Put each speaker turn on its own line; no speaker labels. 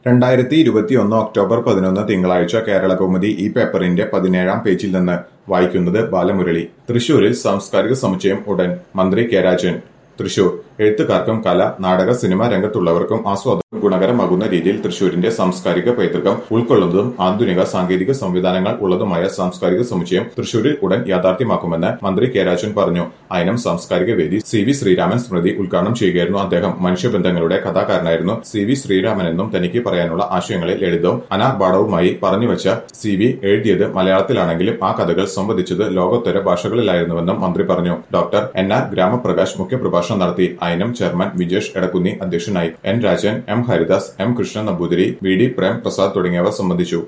രണ്ടായിരത്തി ഇരുപത്തിയൊന്ന് ഒക്ടോബർ പതിനൊന്ന് തിങ്കളാഴ്ച കേരള കൗമുദി ഈ പേപ്പറിന്റെ പതിനേഴാം പേജിൽ നിന്ന് വായിക്കുന്നത് ബാലമുരളി തൃശൂരിൽ സാംസ്കാരിക സമുച്ചയം ഉടൻ മന്ത്രി കെ രാജൻ തൃശൂർ എഴുത്തുകാർക്കും കല നാടക സിനിമാ രംഗത്തുള്ളവർക്കും ആസ്വാദനം ഗുണകരമാകുന്ന രീതിയിൽ തൃശൂരിന്റെ സാംസ്കാരിക പൈതൃകം ഉൾക്കൊള്ളുന്നതും ആധുനിക സാങ്കേതിക സംവിധാനങ്ങൾ ഉള്ളതുമായ സാംസ്കാരിക സമുച്ചയം തൃശൂരിൽ ഉടൻ യാഥാർത്ഥ്യമാക്കുമെന്ന് മന്ത്രി കെ രാജൻ പറഞ്ഞു അയനം സാംസ്കാരിക വേദി സി വി ശ്രീരാമൻ സ്മൃതി ഉദ്ഘാടനം ചെയ്യുകയായിരുന്നു അദ്ദേഹം മനുഷ്യബന്ധങ്ങളുടെ കഥാകാരനായിരുന്നു സി വി ശ്രീരാമൻ എന്നും തനിക്ക് പറയാനുള്ള ആശയങ്ങളെ ലളിതവും അനാർഭാടവുമായി പറഞ്ഞുവച്ച സി വി എഴുതിയത് മലയാളത്തിലാണെങ്കിലും ആ കഥകൾ സംവദിച്ചത് ലോകോത്തര ഭാഷകളിലായിരുന്നുവെന്നും മന്ത്രി പറഞ്ഞു ഡോക്ടർ എൻ ആർ ഗ്രാമപ്രകാശ് മുഖ്യപ്രഭാഷണം നടത്തി അയനം ചെയർമാൻ വിജേഷ് എടക്കുന്നി അധ്യക്ഷനായി N Rajan M Haridas M Krishnan Namboothiri V D Prem Prasad തുടങ്ങിയവർ സംബന്ധിച്ചു